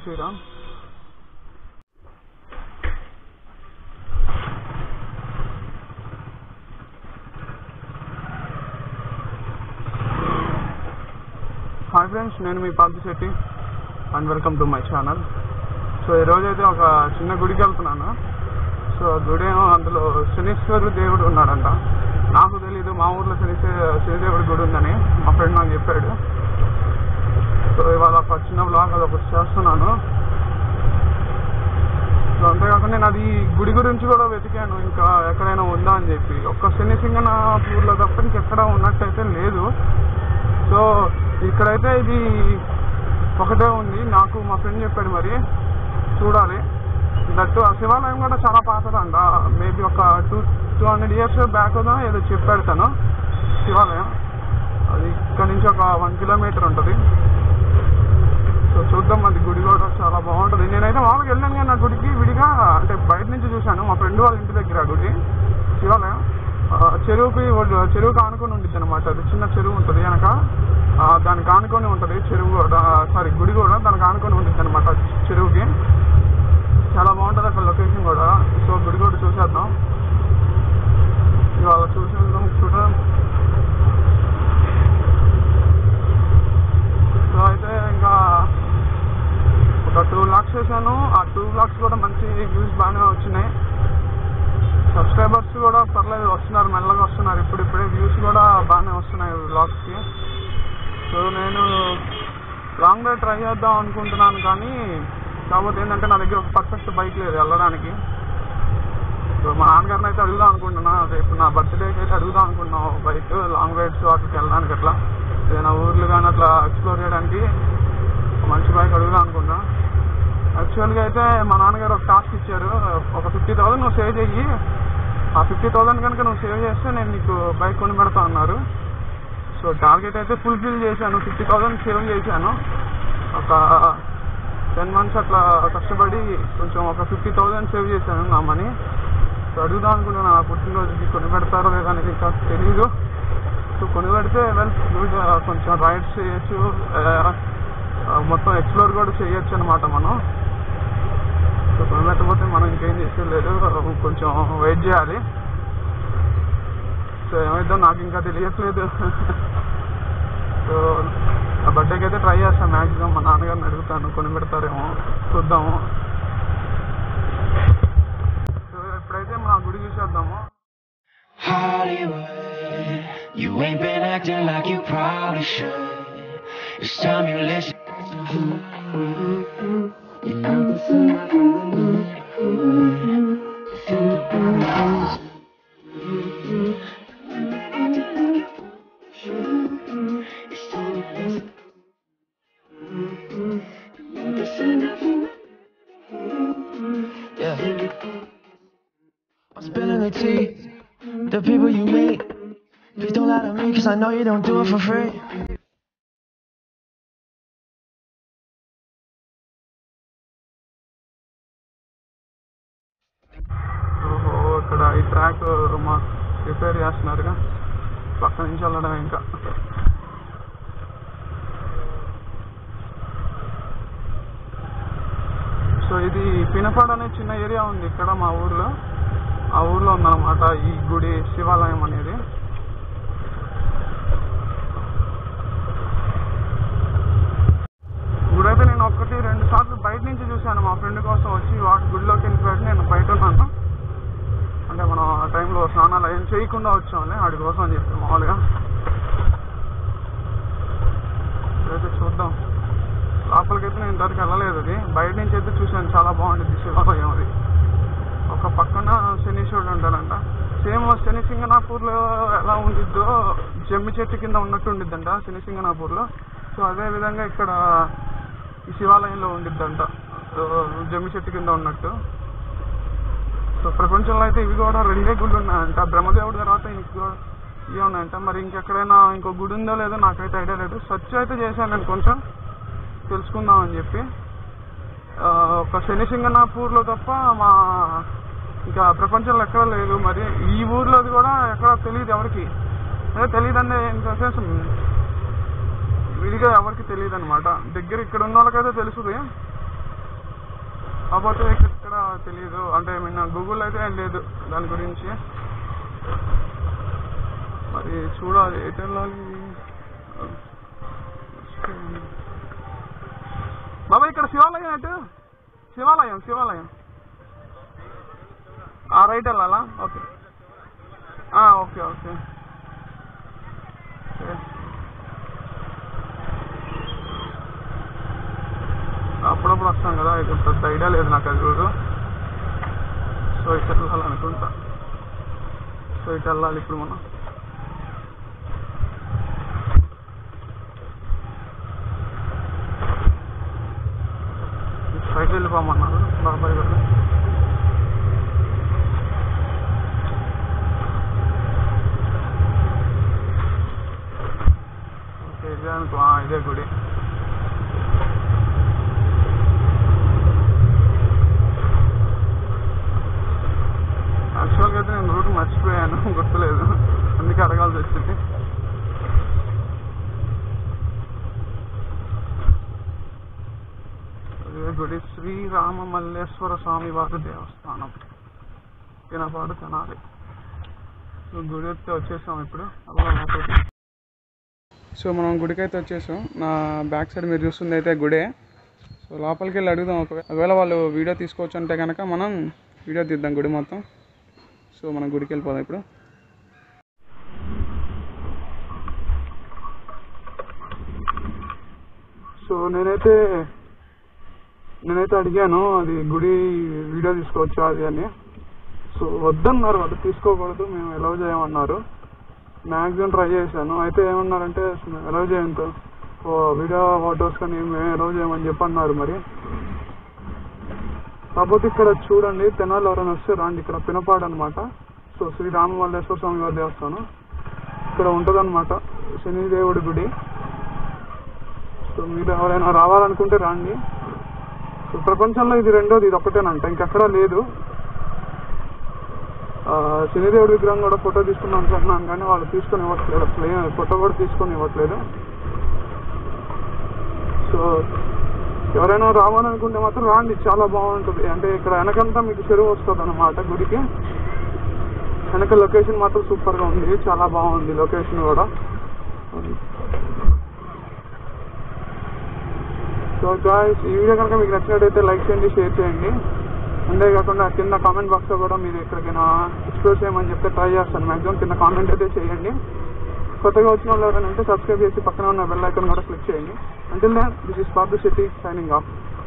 Sriram hi friends నేను మీ Parthi Shetty and welcome to my channel so ఈరోజు అయితే ఒక చిన్న గుడికి వెళ్తున్నాను సో గుడి ఏమో అందులో శనీశ్వరుడు దేవుడు ఉన్నాడంట నాకు తెలీదు మా ఊర్లో శని శనిదేవుడి గుడి ఉందని మా ఫ్రెండ్ నాకు చెప్పాడు సో ఇవాళ ఒక చిన్న బ్లాగ్ అది ఒకటి చేస్తున్నాను సో అంతేకాకుండా నేను అది గుడి గురించి కూడా వెతికాను ఇంకా ఎక్కడైనా ఉందా అని చెప్పి ఒక్క శని సింగనాపూర్లో తప్ప ఇంకెక్కడ ఉన్నట్టయితే లేదు సో ఇక్కడైతే ఇది ఒకటే ఉంది నాకు మా ఫ్రెండ్ చెప్పాడు మరి చూడాలి దట్టు ఆ శివాలయం కూడా చాలా పాతదంట మేబీ ఒక two two hundred years back ఏదో చెప్పాడు తను శివాలయం అది ఇక్కడ నుంచి ఒక వన్ కిలోమీటర్ ఉంటుంది సో చూద్దాం అది గుడి కూడా చాలా బాగుంటుంది నేనైతే మామూలుగా వెళ్ళాను కానీ ఆ గుడికి విడిగా అంటే బయట నుంచి చూశాను మా ఫ్రెండ్ వాళ్ళ ఇంటి దగ్గర ఆ గుడి శివాలయం ఆ, చెరువుకి ఒడ్డు- చెరువుకి ఆనుకొని ఉంటుంది అనమాట అది చిన్న చెరువు ఉంటుంది వెనక ఆ, దానికి ఆనుకొని ఉంటుంది చెరువు కూడా సారీ గుడి కూడా దానికి ఆనుకొని ఉంటుంది అనమాట చెరువుకి చాలా బాగుంటుంది అక్కడ లొకేషన్ కూడా సో గుడి కూడా చూసేద్దాం ఇవాళ చూసేద్దాం చూద్దాం సో అయితే ఇంకా ఒక టూ లాక్స్ వేసాను ఆ టూ లాక్స్ కూడా మంచి వ్యూస్ బాగానే వచ్చినాయి సబ్స్క్రైబర్స్ కూడా పర్లేదు వస్తున్నారు మెల్లగా వస్తున్నారు ఇప్పుడు ఇప్పుడే వ్యూస్ కూడా బాగానే వస్తున్నాయి వ్లాగ్స్కి సో నేను లాంగ్ రైడ్ ట్రై చేద్దాం అనుకుంటున్నాను కానీ కాకపోతే ఏంటంటే నా దగ్గర ఒక పర్ఫెక్ట్ బైక్ లేదు వెళ్ళడానికి సో మా నాన్నగారిని అయితే అడుగుదాం అనుకుంటున్నా రేపు నా బర్త్డేకి అయితే అడుగుదాం అనుకున్నాం బైక్ లాంగ్ రైడ్స్ అక్కడికి వెళ్ళడానికి అట్లా ఏదైనా ఊర్లు కానీ అట్లా ఎక్స్ప్లోర్ చేయడానికి ఒక మంచి బైక్ అడుగుదాం అనుకున్నా యాక్చువల్గా అయితే మా నాన్నగారు ఒక టాస్క్ ఇచ్చారు ఒక ఫిఫ్టీ థౌసండ్ నువ్వు సేవ్ చెయ్యి ఆ ఫిఫ్టీ థౌసండ్ కనుక నువ్వు సేవ్ చేస్తే నేను నీకు బైక్ కొని పెడతా అన్నారు సో టార్గెట్ అయితే ఫుల్ఫిల్ చేశాను ఫిఫ్టీ థౌసండ్ సేవ్ చేశాను ఒక టెన్ మంత్స్ అట్లా కష్టపడి కొంచెం ఒక ఫిఫ్టీ థౌసండ్ సేవ్ చేశాను నా మనీ సో అడుగుదాం అనుకుంటున్నా నా పుట్టినరోజుకి కొని పెడతారో లేదా అనేది ఇంకా తెలీదు సో కొని పెడితే వెల్ గుడ్ కొంచెం రైడ్స్ చేయొచ్చు ఆ, మొత్తం ఎక్స్ప్లోర్ కూడా చేయొచ్చు అనమాట మనం సో కొని పెట్టకపోతే మనం ఇంకేం చేసేది లేదు కొంచెం వెయిట్ చేయాలి సో ఏమైందో నాకు ఇంకా తెలియట్లేదు సో ఆ బర్త్డేకి అయితే ట్రై చేస్తాను మ్యాక్సిమం మా నాన్నగారిని అడుగుతాను కొని పెడతారేమో చూద్దాము సో ఇప్పుడైతే మన గుడి చూసేద్దాము Hollywood, you ain't been acting like you probably should. It's time you listen. You know this is not Yeah. I'm spilling the tea. The people you meet. Please don't lie to me, cause I know you don't do it for free. ఓహో ఇక్కడ ఈ track మా repair చేస్తున్నారుగా పక్క నుంచి వెళ్ళడం ఇంకా so ఇది పినపాడు అనే చిన్న ఏరియా ఉంది ఇక్కడ మా ఊర్లో ఆ ఊర్లో ఉందన్నమాట ఈ గుడి శివాలయం అనేది గుడి అయితే నేను ఒకటి రెండు సార్లు బయట నుంచి చూశాను మా ఫ్రెండ్ కోసం వచ్చి వాటి గుడిలోకి వెళ్ళిపోయాడు నేను బయట ఉన్నాను అంటే మనం ఆ టైంలో స్నానాలు ఏం చేయకుండా వచ్చామని వాడి కోసం అని చెప్పి మామూలుగా ఇదైతే చూద్దాం లోపలికైతే నేను ఇంతవరకు వెళ్ళలేదు అది బయట నుంచి అయితే చూశాను చాలా బాగుంటుంది శివాలయం అది ఒక పక్కన శనీశ్వరుడు ఉంటాడంట సేమ్ శని సింగనాపూర్లో ఎలా ఉండిద్దో జమ్మి చెట్టు కింద ఉన్నట్టు ఉండిద్దంట శని సింగనాపూర్లో సో అదే విధంగా ఇక్కడ ఈ శివాలయంలో ఉండిద్దంట సో జమ్మి చెట్టు కింద ఉన్నట్టు సో ప్రపంచంలో అయితే ఇవి కూడా రెండే గుళ్ళు ఉన్నాయంట బ్రహ్మదేవుడి తర్వాత ఇంకో ఇవి ఉన్నాయంట మరి ఇంకెక్కడైనా ఇంకో గుడి ఉందో లేదో నాకైతే ఐడియా లేదు సెర్చ్ అయితే చేశాను నేను కొంచెం తెలుసుకుందాం అని చెప్పి ఆ, ఒక శని సింగనాపూర్లో తప్ప మా ఇంకా ప్రపంచంలో ఎక్కడ లేదు మరి ఈ ఊర్లోది కూడా ఎక్కడ తెలియదు ఎవరికి అదే తెలియదు అంటే సెన్స్ విడిగా ఎవరికి తెలియదు అనమాట దగ్గర ఇక్కడ ఉన్న వాళ్ళకైతే తెలుసుది కాకపోతే ఇక్కడ ఇక్కడ తెలియదు అంటే మీన్ గూగుల్ అయితే ఏం లేదు దాని గురించి మరి చూడాలి ఎటు వెళ్ళాలి బాబా ఇక్కడ శివాలయం ఎటు శివాలయం శివాలయం ఆ రైట్ వెళ్ళాలా ఓకే ఆ, ఓకే ఓకే ఓకే. అప్పుడప్పుడు వస్తాం కదా ఇక్కడ పెద్ద ఐడియా లేదు నాకు అది రోజు సో ఇటు వెళ్ళాలనుకుంటా సో ఇటు వెళ్ళాలి ఇప్పుడు మనం పైకి వెళ్ళిపోమన్నారు బాబాయ్ గారు ఓకే ఇదే అనుకో ఆ, ఇదే గుడి యాక్చువల్గా అయితే నేను రూట్ మర్చిపోయాను గుర్తులేదు అందుకే అడగాల్సి వచ్చింది అదే గుడి శ్రీరామ మల్లేశ్వర స్వామి వారి దేవస్థానం తినపాడు తినాలి సో గుడి అయితే వచ్చేసాం ఇప్పుడు అలా లోపలికి. సో మనం గుడికి అయితే వచ్చేసాం నా బ్యాక్ సైడ్ మీరు చూస్తుంది అయితే గుడే సో లోపలికి వెళ్ళి అడుగుదాం ఒకవేళ ఒకవేళ వాళ్ళు వీడియో తీసుకోవచ్చు అంటే కనుక మనం వీడియో తీద్దాం గుడి మొత్తం సో మనం గుడికి వెళ్ళిపోదాం ఇప్పుడు సో నేనైతే నేనైతే అడిగాను అది గుడి వీడియో తీసుకోవచ్చా అది అని సో వద్దన్నారు వాళ్ళు తీసుకోకూడదు మేము ఎలవ్ చేయమన్నారు మ్యాక్సిమం ట్రై చేశాను అయితే ఏమన్నారంటే ఎలవ్ చేయంతో ఓ వీడియో ఫోటోస్ కానీ మేము ఎలవ్ చేయమని చెప్పి అన్నారు మరి కాకపోతే ఇక్కడ చూడండి తెనాలి ఎవరైనా వస్తే రాండి ఇక్కడ పినపాడు అనమాట సో శ్రీ రామమల్లేశ్వర స్వామి వారి దేవస్థానం ఇక్కడ ఉంటుందన్నమాట శనిదేవుడి గుడి సో మీరు ఎవరైనా రావాలనుకుంటే రాండి సో ప్రపంచంలో ఇది రెండోది ఇది ఒకటేనంట ఇంకెక్కడా లేదు ఆ, శనిదేవుడి విగ్రహం కూడా ఫోటో తీసుకుందాం అనుకుంటున్నాను కానీ వాళ్ళు తీసుకొని ఇవ్వట్లేదు అసలు ఏం ఫోటో కూడా తీసుకొని ఇవ్వట్లేదు సో ఎవరైనా రావాలనుకుంటే మాత్రం రాండి చాలా బాగుంటుంది అంటే ఇక్కడ వెనకంతా మీకు చెరువు వస్తుంది అనమాట గుడికి వెనక లొకేషన్ మాత్రం సూపర్ గా ఉంది చాలా బాగుంది లొకేషన్ కూడా సో గాయస్ ఈ వీడియో కనుక మీకు నచ్చినట్టయితే లైక్ చేయండి షేర్ చేయండి అంతేకాకుండా కింద కామెంట్ బాక్స్ లో కూడా మీరు ఎక్కడికైనా ఎక్స్ప్లోర్ చేయమని చెప్తే ట్రై చేస్తాను మాక్సిమం కింద కామెంట్ అయితే చేయండి కొత్తగా వచ్చిన వాళ్ళు ఎవరైనా ఉంటే సబ్స్క్రైబ్ చేసి పక్కన ఉన్న బెల్ ఐకాన్ కూడా క్లిక్ చేయండి until then this is party city signing of